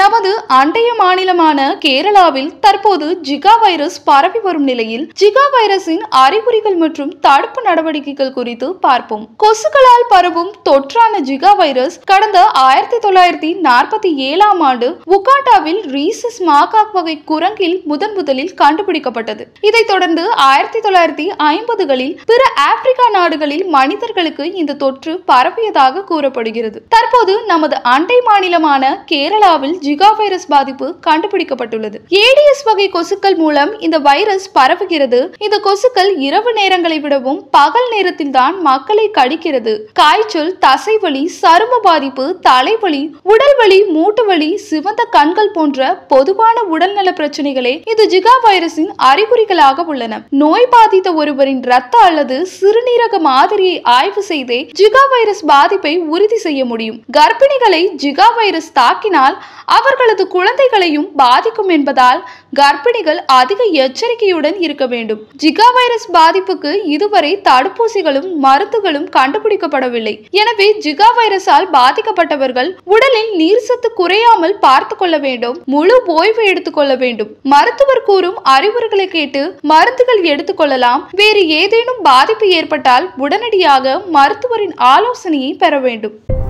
நமது அண்டைய மாநிலமான கேரளாவில் தற்போது ஜிகா வைரஸ் பரவி வரும் நிலையில் ஜிகா வைரஸின் அறிகுறிகள் மற்றும் தடுப்பு நடவடிக்கைகள் குறித்து பார்ப்போம் கொசுக்களால் பரவும் தொற்றான ஜிகா வைரஸ் கடந்த ஆயிரத்தி தொள்ளாயிரத்தி நாற்பத்தி ஏழாம் ஆண்டு உகாண்டாவில் ரீசஸ் மாகாக் வகை குரங்கில் முதன் முதலில் கண்டுபிடிக்கப்பட்டது இதைத் தொடர்ந்து ஆயிரத்தி தொள்ளாயிரத்தி ஐம்பதுகளில் பிற ஆப்பிரிக்கா நாடுகளில் மனிதர்களுக்கு இந்த தொற்று பரவியதாக கூறப்படுகிறது தற்போது நமது அண்டை மாநிலமான கேரளாவில் ஜிகா வைரஸ் பாதிப்பு கண்டுபிடிக்கப்பட்டுள்ளது ஏடிஎஸ் வகை கொசுக்கள் மூலம் இந்த வைரஸ் பரவுகிறது இந்த கொசுக்கள் இரவு நேரங்களை விடவும் பகல் நேரத்தில் தான் மக்களை கடிக்கிறது காய்ச்சல் தசைவலி சரும பாதிப்பு தலைவலி உடல் வலி மூட்டு வலி சிவந்த கண்கள் போன்ற பொதுவான உடல்நல பிரச்சனைகளே இது ஜிகா வைரஸின் அறிகுறிகளாக உள்ளன நோய் பாதித்த ஒருவரின் இரத்த அல்லது சிறுநீரக மாதிரியை ஆய்வு செய்தே ஜிகா வைரஸ் பாதிப்பை உறுதி செய்ய முடியும் கர்ப்பிணிகளை ஜிகா வைரஸ் தாக்கினால் அவர்களது குழந்தைகளையும் பாதிக்கும் என்பதால் கர்ப்பிணிகள் அதிக எச்சரிக்கையுடன் இருக்க வேண்டும் ஜிகா வைரஸ் பாதிப்புக்கு இதுவரை தடுப்பூசிகளும் மருந்துகளும் கண்டுபிடிக்கப்படவில்லை எனவே ஜிகா வைரஸால் பாதிக்கப்பட்டவர்கள் உடலில் நீர் சத்து குறையாமல் பார்த்து கொள்ள வேண்டும் முழு ஓய்வு எடுத்துக்கொள்ள வேண்டும் மருத்துவர் கூறும் அறிவுரைகளை கேட்டு மருந்துகள் எடுத்துக்கொள்ளலாம் வேறு ஏதேனும் பாதிப்பு ஏற்பட்டால் உடனடியாக மருத்துவரின் ஆலோசனையை பெற வேண்டும்